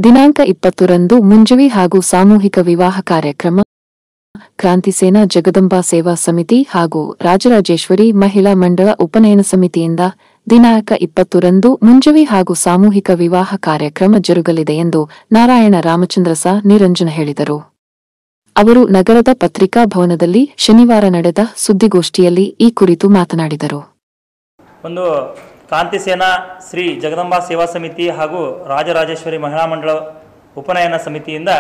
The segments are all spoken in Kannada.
ದಿನಾಂಕ ಇಪ್ಪತ್ತರಂದು ಮುಂಜವಿ ಹಾಗೂ ಸಾಮೂಹಿಕ ವಿವಾಹ ಕಾರ್ಯಕ್ರಮ ಕ್ರಾಂತಿಸೇನಾ ಜಗದಂಬಾ ಸೇವಾ ಸಮಿತಿ ಹಾಗೂ ರಾಜರಾಜೇಶ್ವರಿ ಮಹಿಳಾ ಮಂಡಳ ಉಪನಯನ ಸಮಿತಿಯಿಂದ ದಿನಾಂಕ ಇಪ್ಪತ್ತರಂದು ಮುಂಜವಿ ಹಾಗೂ ಸಾಮೂಹಿಕ ವಿವಾಹ ಕಾರ್ಯಕ್ರಮ ಜರುಗಲಿದೆ ಎಂದು ನಾರಾಯಣ ರಾಮಚಂದ್ರ ಸ ನಿರಂಜನ ಹೇಳಿದರು ಅವರು ನಗರದ ಪತ್ರಿಕಾ ಭವನದಲ್ಲಿ ಶನಿವಾರ ನಡೆದ ಸುದ್ದಿಗೋಷ್ಠಿಯಲ್ಲಿ ಈ ಕುರಿತು ಮಾತನಾಡಿದರು ಒಂದು ಕ್ರಾಂತಿ ಸೇನಾ ಶ್ರೀ ಜಗದಂಬಾ ಸೇವಾ ಸಮಿತಿ ಹಾಗೂ ರಾಜರಾಜೇಶ್ವರಿ ಮಹಿಳಾ ಮಂಡಳ ಉಪನಯನ ಸಮಿತಿಯಿಂದ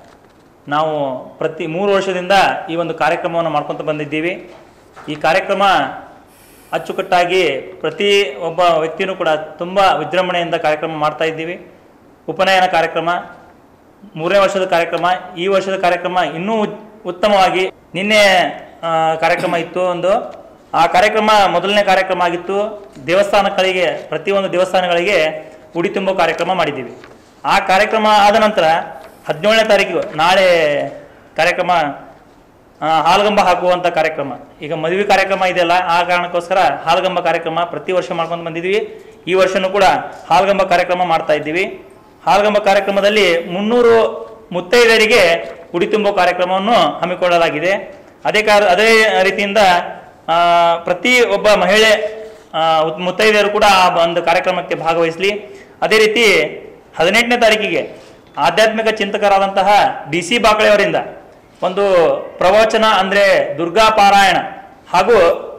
ನಾವು ಪ್ರತಿ ಮೂರು ವರ್ಷದಿಂದ ಈ ಒಂದು ಕಾರ್ಯಕ್ರಮವನ್ನು ಮಾಡ್ಕೊತ ಬಂದಿದ್ದೀವಿ ಈ ಕಾರ್ಯಕ್ರಮ ಅಚ್ಚುಕಟ್ಟಾಗಿ ಪ್ರತಿ ಒಬ್ಬ ವ್ಯಕ್ತಿಯೂ ಕೂಡ ತುಂಬ ವಿಜೃಂಭಣೆಯಿಂದ ಕಾರ್ಯಕ್ರಮ ಮಾಡ್ತಾ ಇದ್ದೀವಿ ಉಪನಯನ ಕಾರ್ಯಕ್ರಮ ಮೂರನೇ ವರ್ಷದ ಕಾರ್ಯಕ್ರಮ ಈ ವರ್ಷದ ಕಾರ್ಯಕ್ರಮ ಇನ್ನೂ ಉತ್- ಉತ್ತಮವಾಗಿ ನಿನ್ನೆ ಆ, ಕಾರ್ಯಕ್ರಮ ಇತ್ತು ಒಂದು ಆ ಕಾರ್ಯಕ್ರಮ ಮೊದಲನೇ ಕಾರ್ಯಕ್ರಮ ಆಗಿತ್ತು ದೇವಸ್ಥಾನಗಳಿಗೆ ಪ್ರತಿಯೊಂದು ದೇವಸ್ಥಾನಗಳಿಗೆ ಉಡಿ ತುಂಬೋ ಕಾರ್ಯಕ್ರಮ ಮಾಡಿದ್ದೀವಿ ಆ ಕಾರ್ಯಕ್ರಮ ಆದ ನಂತರ ಹದಿನೇಳನೇ ತಾರೀಕು ನಾಳೆ ಕಾರ್ಯಕ್ರಮ ಆ, ಹಾಲ್ಗಂಬ ಹಾಕುವಂಥ ಕಾರ್ಯಕ್ರಮ ಈಗ ಮದುವೆ ಕಾರ್ಯಕ್ರಮ ಇದೆಯಲ್ಲ ಆ ಕಾರಣಕ್ಕೋಸ್ಕರ ಹಾಲ್ಗಂಬ ಕಾರ್ಯಕ್ರಮ ಪ್ರತಿ ವರ್ಷ ಮಾಡ್ಕೊಂಡು ಬಂದಿದ್ದೀವಿ ಈ ವರ್ಷನೂ ಕೂಡ ಹಾಲ್ಗಂಬ ಕಾರ್ಯಕ್ರಮ ಮಾಡ್ತಾ ಇದ್ದೀವಿ ಹಾಲ್ಗಂಬ ಕಾರ್ಯಕ್ರಮದಲ್ಲಿ ಮುನ್ನೂರು ಮುತ್ತೈದರಿಗೆ ಉಡಿ ತುಂಬೋ ಕಾರ್ಯಕ್ರಮವನ್ನು ಹಮ್ಮಿಕೊಳ್ಳಲಾಗಿದೆ ಅದೇ ಕಾರ ಅದೇ ರೀತಿಯಿಂದ ಆ, ಪ್ರತಿ ಒಬ್ಬ ಮಹಿಳೆ ಆ, ಉತ್- ಮುತ್ತೈದೆಯರು ಕೂಡ ಆ ಒಂದು ಕಾರ್ಯಕ್ರಮಕ್ಕೆ ಭಾಗವಹಿಸಲಿ ಅದೇ ರೀತಿ ಹದಿನೆಂಟನೇ ತಾರೀಕಿಗೆ ಆಧ್ಯಾತ್ಮಿಕ ಚಿಂತಕರಾದಂತಹ ಡಿ ಸಿ ಬಾಕಳೆಯವರಿಂದ ಒಂದು ಪ್ರವಚನ ಅಂದರೆ ದುರ್ಗಾ ಪಾರಾಯಣ ಹಾಗೂ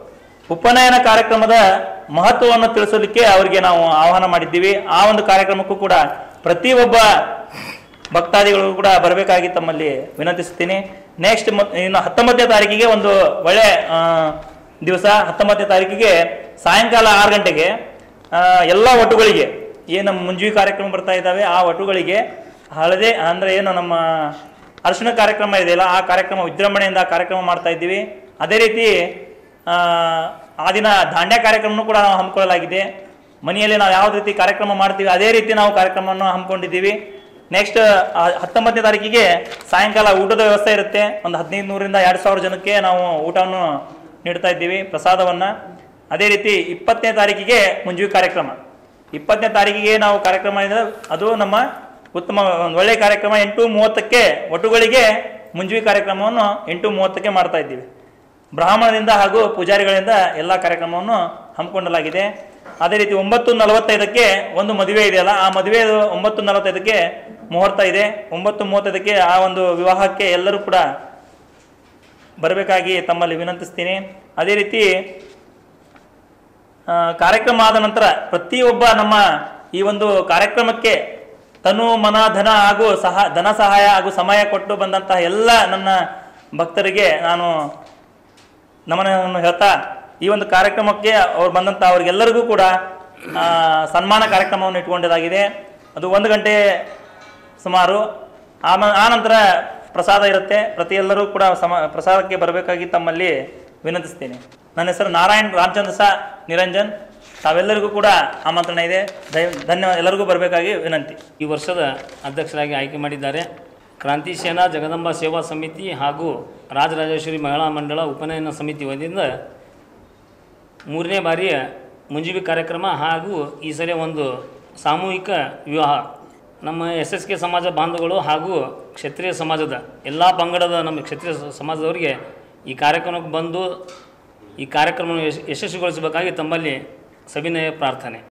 ಉಪನಯನ ಕಾರ್ಯಕ್ರಮದ ಮಹತ್ವವನ್ನು ತಿಳಿಸಲಿಕ್ಕೆ ಅವರಿಗೆ ನಾವು ಆಹ್ವಾನ ಮಾಡಿದ್ದೀವಿ ಆ ಒಂದು ಕಾರ್ಯಕ್ರಮಕ್ಕೂ ಕೂಡ ಪ್ರತಿಯೊಬ್ಬ ಭಕ್ತಾದಿಗಳು ಕೂಡ ಬರಬೇಕಾಗಿ ತಮ್ಮಲ್ಲಿ ವಿನಂತಿಸುತ್ತೀನಿ ನೆಕ್ಸ್ಟ್ ಇನ್ನು ಹತ್ತೊಂಬತ್ತನೇ ತಾರೀಕಿಗೆ ಒಂದು ಒಳ್ಳೆ ಆ, ದಿವಸ ಹತ್ತೊಂಬತ್ತನೇ ತಾರೀಕಿಗೆ ಸಾಯಂಕಾಲ ಆರು ಗಂಟೆಗೆ ಆ, ಎಲ್ಲ ಒಟ್ಟುಗಳಿಗೆ ಏನು ನಮ್ಮ ಮುಂಜಿ ಕಾರ್ಯಕ್ರಮ ಬರ್ತಾ ಇದ್ದಾವೆ ಆ ಒಟ್ಟುಗಳಿಗೆ ಹಳದೆ ಅಂದರೆ ಏನು ನಮ್ಮ ಅರಿಶಿಣ ಕಾರ್ಯಕ್ರಮ ಇದೆಯಲ್ಲ ಆ ಕಾರ್ಯಕ್ರಮ ವಿಜೃಂಭಣೆಯಿಂದ ಆ ಕಾರ್ಯಕ್ರಮ ಮಾಡ್ತಾ ಇದ್ದೀವಿ ಅದೇ ರೀತಿ ಆ, ಆ ದಿನ ದಾಂಡ್ಯ ಕಾರ್ಯಕ್ರಮನೂ ಕೂಡ ನಾವು ಹಮ್ಮಿಕೊಳ್ಳಲಾಗಿದೆ ಮನೆಯಲ್ಲಿ ನಾವು ಯಾವ ರೀತಿ ಕಾರ್ಯಕ್ರಮ ಮಾಡ್ತೀವಿ ಅದೇ ರೀತಿ ನಾವು ಕಾರ್ಯಕ್ರಮವನ್ನು ಹಮ್ಮಿಕೊಂಡಿದ್ದೀವಿ ನೆಕ್ಸ್ಟ್ ಹತ್ತೊಂಬತ್ತನೇ ತಾರೀಕಿಗೆ ಸಾಯಂಕಾಲ ಊಟದ ವ್ಯವಸ್ಥೆ ಇರುತ್ತೆ ಒಂದು ಹದಿನೈದು ನೂರಿಂದ ಎರಡು ಸಾವಿರ ಜನಕ್ಕೆ ನಾವು ಊಟವನ್ನು ನೀಡ್ತಾ ಇದ್ದೀವಿ ಪ್ರಸಾದವನ್ನು ಅದೇ ರೀತಿ ಇಪ್ಪತ್ತನೇ ತಾರೀಕಿಗೆ ಮುಂಜಿ ಕಾರ್ಯಕ್ರಮ ಇಪ್ಪತ್ತನೇ ತಾರೀಕಿಗೆ ನಾವು ಕಾರ್ಯಕ್ರಮ ಇದೆ ಅದು ನಮ್ಮ ಉತ್ತಮ ಒಂದು ಒಳ್ಳೆಯ ಕಾರ್ಯಕ್ರಮ ಎಂಟು ಮೂವತ್ತಕ್ಕೆ ಒಟ್ಟುಗಳಿಗೆ ಮುಂಜಿ ಕಾರ್ಯಕ್ರಮವನ್ನು ಎಂಟು ಮೂವತ್ತಕ್ಕೆ ಮಾಡ್ತಾ ಇದ್ದೀವಿ ಬ್ರಾಹ್ಮಣದಿಂದ ಹಾಗೂ ಪೂಜಾರಿಗಳಿಂದ ಎಲ್ಲ ಕಾರ್ಯಕ್ರಮವನ್ನು ಹಮ್ಮಿಕೊಳ್ಳಲಾಗಿದೆ ಅದೇ ರೀತಿ ಒಂಬತ್ತು ನಲವತ್ತೈದಕ್ಕೆ ಒಂದು ಮದುವೆ ಇದೆಯಲ್ಲ ಆ ಮದುವೆ ಒಂಬತ್ತು ನಲವತ್ತೈದಕ್ಕೆ ಮುಹೂರ್ತ ಇದೆ ಒಂಬತ್ತು ಮೂವತ್ತೈದಕ್ಕೆ ಆ ಒಂದು ವಿವಾಹಕ್ಕೆ ಎಲ್ಲರೂ ಕೂಡ ಬರಬೇಕಾಗಿ ತಮ್ಮಲ್ಲಿ ವಿನಂತಿಸ್ತೀನಿ ಅದೇ ರೀತಿ ಆ, ಕಾರ್ಯಕ್ರಮ ಆದ ನಂತರ ಪ್ರತಿಯೊಬ್ಬ ನಮ್ಮ ಈ ಒಂದು ಕಾರ್ಯಕ್ರಮಕ್ಕೆ ತನು ಮನ ಧನ ಹಾಗೂ ಸಹ ಧನ ಸಹಾಯ ಹಾಗೂ ಸಮಯ ಕೊಟ್ಟು ಬಂದಂತಹ ಎಲ್ಲ ನನ್ನ ಭಕ್ತರಿಗೆ ನಾನು ನಮನವನ್ನು ಹೇಳ್ತಾ ಈ ಒಂದು ಕಾರ್ಯಕ್ರಮಕ್ಕೆ ಅವ್ರು ಬಂದಂಥ ಅವ್ರಿಗೆಲ್ಲರಿಗೂ ಕೂಡ ಆ, ಸನ್ಮಾನ ಕಾರ್ಯಕ್ರಮವನ್ನು ಇಟ್ಕೊಂಡಿದ್ದಾಗಿದೆ ಅದು ಒಂದು ಗಂಟೆ ಸುಮಾರು ಆಮ ಆ ನಂತರ ಪ್ರಸಾದ ಇರುತ್ತೆ ಪ್ರತಿಯೆಲ್ಲರೂ ಕೂಡ ಸಮ ಪ್ರಸಾದಕ್ಕೆ ಬರಬೇಕಾಗಿ ತಮ್ಮಲ್ಲಿ ವಿನಂತಿಸ್ತೀನಿ ನನ್ನ ಹೆಸರು ನಾರಾಯಣ್ ರಾಮಚಂದ್ರ ಸ ನಿರಂಜನ್ ತಾವೆಲ್ಲರಿಗೂ ಕೂಡ ಆಮಂತ್ರಣ ಇದೆ ದಯ ಧನ್ಯವಾದ ಎಲ್ಲರಿಗೂ ಬರಬೇಕಾಗಿ ವಿನಂತಿ ಈ ವರ್ಷದ ಅಧ್ಯಕ್ಷರಾಗಿ ಆಯ್ಕೆ ಮಾಡಿದ್ದಾರೆ ಕ್ರಾಂತಿ ಸೇನಾ ಜಗದಂಬ ಸೇವಾ ಸಮಿತಿ ಹಾಗೂ ರಾಜರಾಜೇಶ್ವರಿ ಮಹಿಳಾ ಮಂಡಳ ಉಪನಯನ ಸಮಿತಿ ವತಿಯಿಂದ ಮೂರನೇ ಬಾರಿಯ ಮುಂಜಿಬಿ ಕಾರ್ಯಕ್ರಮ ಹಾಗೂ ಈ ಸಲ ಒಂದು ಸಾಮೂಹಿಕ ವಿವಾಹ ನಮ್ಮ ಎಸ್ ಎಸ್ ಕೆ ಸಮಾಜ ಬಾಂಧವಗಳು ಹಾಗೂ ಕ್ಷತ್ರಿಯ ಸಮಾಜದ ಎಲ್ಲ ಪಂಗಡದ ನಮ್ಮ ಕ್ಷತ್ರಿಯ ಸ- ಸಮಾಜದವರಿಗೆ ಈ ಕಾರ್ಯಕ್ರಮಕ್ಕೆ ಬಂದು ಈ ಕಾರ್ಯಕ್ರಮವನ್ನು ಯಶ್ ಯಶಸ್ವಿಗೊಳಿಸಬೇಕಾಗಿ ತಮ್ಮಲ್ಲಿ ಸವಿನಯ ಪ್ರಾರ್ಥನೆ